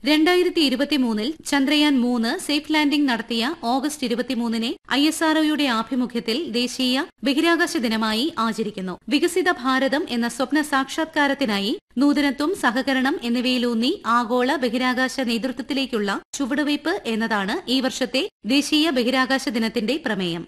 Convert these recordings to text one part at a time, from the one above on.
രണ്ടായിരത്തി ഇരുപത്തിമൂന്നിൽ ചന്ദ്രയാൻ മൂന്ന് സേഫ് ലാൻഡിംഗ് നടത്തിയ ഓഗസ്റ്റ് ഇരുപത്തിമൂന്നിനെ ഐ എസ് ആർഒയുടെ ആഭിമുഖ്യത്തിൽ ദേശീയ ബഹിരാകാശ ദിനമായി ആചരിക്കുന്നു വികസിത ഭാരതം എന്ന സ്വപ്ന സാക്ഷാത്കാരത്തിനായി നൂതനത്വം സഹകരണം എന്നിവയിലൂന്നി ആഗോള ബഹിരാകാശ നേതൃത്വത്തിലേക്കുള്ള ചുവടുവയ്പ് എന്നതാണ് ഈ വർഷത്തെ ദേശീയ ബഹിരാകാശ ദിനത്തിന്റെ പ്രമേയം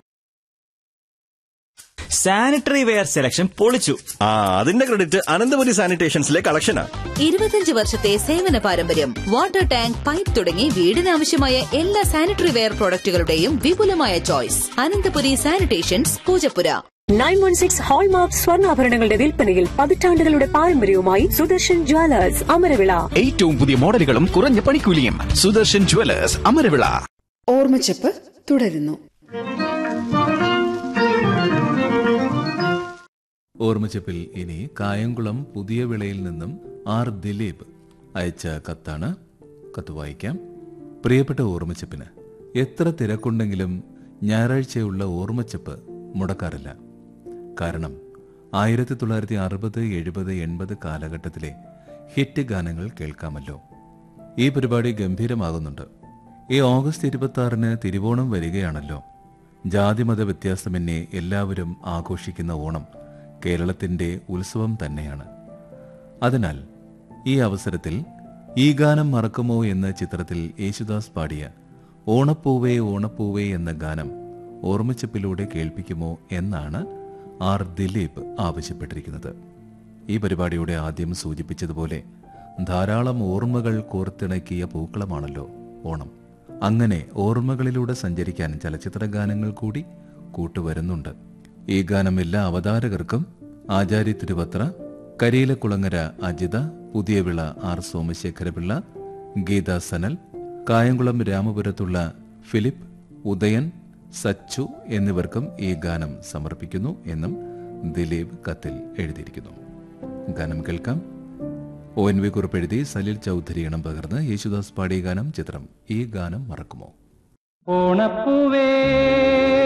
സാനിറ്ററി വെയർ സെലക്ഷൻ പൊളിച്ചു ആ അതിന്റെ ക്രെഡിറ്റ് അനന്തപുരി സാനിറ്റേഷൻസിലെ കളക്ഷനാ ഇരുപത്തിയഞ്ച് വർഷത്തെ സേവന പാരമ്പര്യം വാട്ടർ ടാങ്ക് പൈപ്പ് തുടങ്ങി വീടിനാവശ്യമായ എല്ലാ സാനിറ്ററി വെയർ പ്രോഡക്റ്റുകളുടെയും വിപുലമായ choice Ananthapuri sanitations Poojappura nine one six hallmark സ്വർണ്ണാഭരണങ്ങളുടെ വിൽപ്പനയിൽ പതിറ്റാണ്ടുകളുടെ പാരമ്പര്യവുമായി സുദർശൻ ജ്വല്ലേഴ്സ് അമരവിള ഏറ്റവും പുതിയ മോഡലുകളും കുറഞ്ഞ പണിക്കൂലിയും സുദർശൻ ജുവലേഴ്സ് അമരവിള ഓർമ്മച്ചപ്പ് തുടരുന്നു ഓർമ്മച്ചപ്പിൽ ഇനി കായംകുളം പുതിയ വിളയിൽ നിന്നും ആർ ദിലീപ് അയച്ച കത്താണ് കത്ത് വായിക്കാം പ്രിയപ്പെട്ട ഓർമ്മച്ചപ്പിന് എത്ര തിരക്കുണ്ടെങ്കിലും ഞായറാഴ്ചയുള്ള ഓർമ്മച്ചപ്പ് മുടക്കാറില്ല കാരണം ആയിരത്തി തൊള്ളായിരത്തി അറുപത് എഴുപത് എൺപത് കാലഘട്ടത്തിലെ ഹിറ്റ് ഗാനങ്ങൾ കേൾക്കാമല്ലോ ഈ പരിപാടി ഗംഭീരമാകുന്നുണ്ട് ഈ ഓഗസ്റ്റ് ഇരുപത്തി ആറിന് തിരുവോണം വരികയാണല്ലോ ജാതിമത വ്യത്യാസമെന്നെ എല്ലാവരും ആഘോഷിക്കുന്ന ഓണം കേരളത്തിന്റെ ഉത്സവം തന്നെയാണ് അതിനാൽ ഈ അവസരത്തിൽ ഈ ഗാനം മറക്കുമോ എന്ന ചിത്രത്തിൽ യേശുദാസ് പാടിയ ഓണപ്പൂവേ ഓണപ്പൂവേ എന്ന ഗാനം ഓർമ്മച്ചപ്പിലൂടെ കേൾപ്പിക്കുമോ എന്നാണ് ആർ ദിലീപ് ആവശ്യപ്പെട്ടിരിക്കുന്നത് ഈ പരിപാടിയുടെ ആദ്യം സൂചിപ്പിച്ചതുപോലെ ധാരാളം ഓർമ്മകൾ കോർത്തിണക്കിയ പൂക്കളമാണല്ലോ ഓണം അങ്ങനെ ഓർമ്മകളിലൂടെ സഞ്ചരിക്കാൻ ചലച്ചിത്ര ഗാനങ്ങൾ കൂടി കൂട്ടുവരുന്നുണ്ട് ഈ ഗാനം എല്ലാ അവതാരകർക്കും ആചാര്യ തിരുവത്ര കരിയിലക്കുളങ്ങര അജിത പുതിയവിള ആർ സോമശേഖരപിള്ള ഗീത സനൽ കായംകുളം രാമപുരത്തുള്ള ഫിലിപ്പ് ഉദയൻ സച്ചു എന്നിവർക്കും ഈ ഗാനം സമർപ്പിക്കുന്നു എന്നും ദിലീപ് കത്തിൽ എഴുതിയിരിക്കുന്നു ഗാനം കേൾക്കാം ഒ എൻ വി കുറിപ്പ് എഴുതി സലിൽ ചൗധരി ഇണം പകർന്ന് യേശുദാസ് പാടിയ ഗാനം ചിത്രം ഈ ഗാനം മറക്കുമോ ഓണപ്പൂവേ